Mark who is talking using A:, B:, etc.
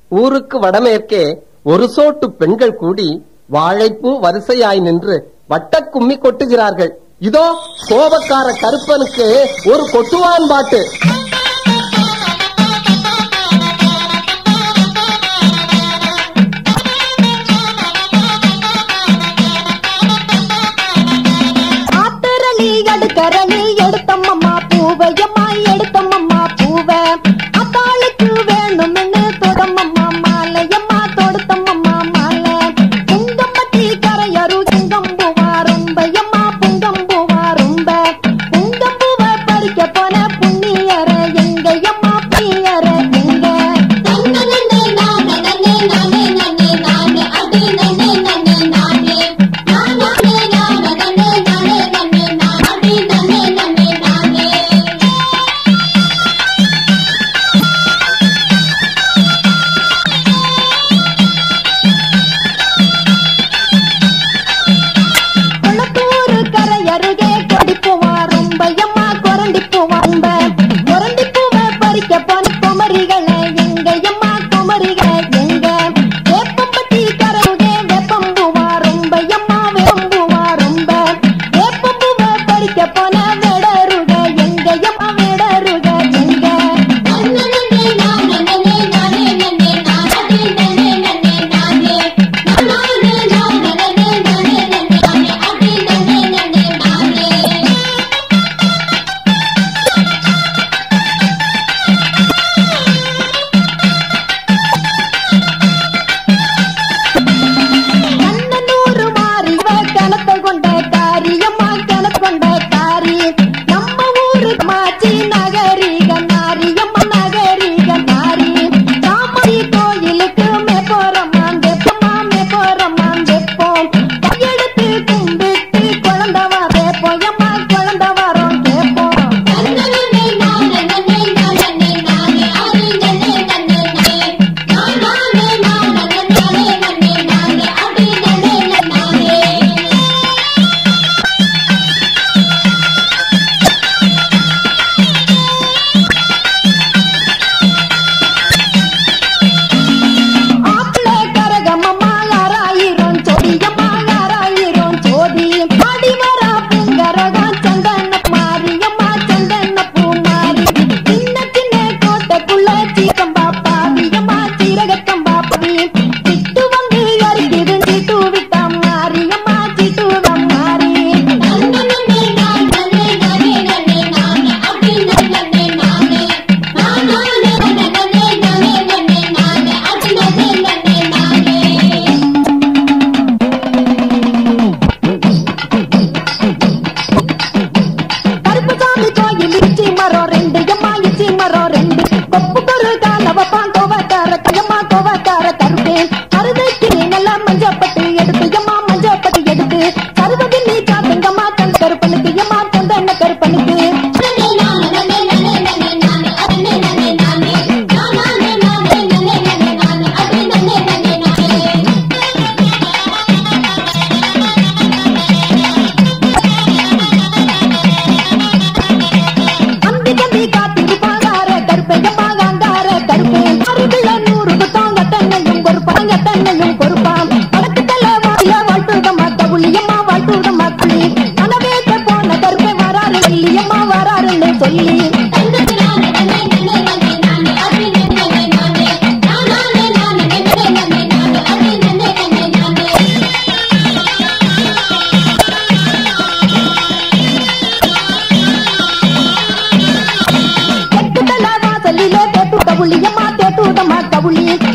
A: ஊருக்கு வடமேற்கே ஒரு சோட்டு பெண்கள் கூடி வாழைப்பூ வரிசையாய் நின்று வட்டக் கும்மி கொட்டுகிறார்கள் இதோ கோபக்கார கருப்பனுக்கு ஒரு கொட்டுவான் பாட்டு
B: ஆத்தரளி அடுக்கரளி எடுத்தம்மம்மா பூவையம்மா எடுத்தம்மம்மா பூவ அத்தாளுக்கு வேணும்னு தொடமம்மா மாலையம்மா தொடுத்தம்மம்மா மாலை புங்கம்பட்டி கரையரு சிங்கம்புவா ரொம்பயம்மா புங்கம்புவா ரொம்ப புங்கம்புவ பறிக்க போன புண்ணியர எங்கயம்மா புண்ணியர எங்க குளத்தூரு கரையருகே கொடிப்புவா ரொம்பயம்மா கொரண்டிப்புவா ரொம்ப கொரண்டிப்புவ பறிக்க போன குமரிகளை எங்கயம்மா குமரிகளை எங்க வேப்பம்பட்டி கரையுகே வெப்பம்புவா ரொம்பயம்மா வேப்பம்புவா ரொம்ப வேப்பம்புவ பறிக்க போன வெடருக எங்கயம்மா வெடருக எங்க கண்ணனூரு மாறிவ கணத்த கொண்ட காரியம்மா கணத்த கொண்ட காரி நம்ம ஊரு மாச்சி நகரிக நாரியம்மா நகரிக நாரி காமரி கோயிலுக்கு மே போறம்மா வெப்பம்மா மே போறம்மா வெப்போம் கையெடுத்து கும்பிட்டு குழந்த வர போயம்மா குழந்த வரோம் கேட்போம் ஆப்பிள கரகமம்மா ஆறாயிரம் ஜோதியம்மா ஆறாயிரம் ஜோதி பாடி வரா பூங்கரகம் சந்தன மாரியம்மா சந்தன பூ மாறி சின்ன சின்ன கோட்டைக்குள்ள சீக்கம்பா பாவியம்மா சீரகத்தம்பா பவி சிட்டு வந்து அரிக்குது சீட்டு விட்டா மாரியம்மா சீட்டு மாறி கருப்புசாமி கோயில் இச்சி மரம் ரெண்டு எம்மா இச்சி மரம் ரெண்டு கொப்பு பொரு காலவப்பான் கோவக்கார கையம்மா கோவக்கார கருப்பே கருதைக்கு நீ நல்லா மஞ்சப்பட்டு எடுத்து எம்மா மஞ்சப்பட்டு எடுத்து கருவதி நீ சாத்துங்கம்மா தந்த கருப்பனுக்கு எம்மா தந்த என்ன கருப்பனுக்கு அம்பி கம்பி காத்திருப்பாங்கார கருப்பை எம்மா காங்கார கருப்பே அறுபதுல நூறு புத்தம் கட்டண்ணையும் பொறுப்பான் கட்டண்ணையும் பொறுப்பான் வடக்கு தல வாய வாழ்த்துதம்மா கவுளியம்மா வாழ்த்துதம்மா குழி மனவேற்ற போன கருப்பை வராரு வள்ளியம்மா வராருன்னு சொல்லி தெற்கு தல வாசலிலே தேட்டு கவுளியம்மா தேட்டுதம்மா கவுளி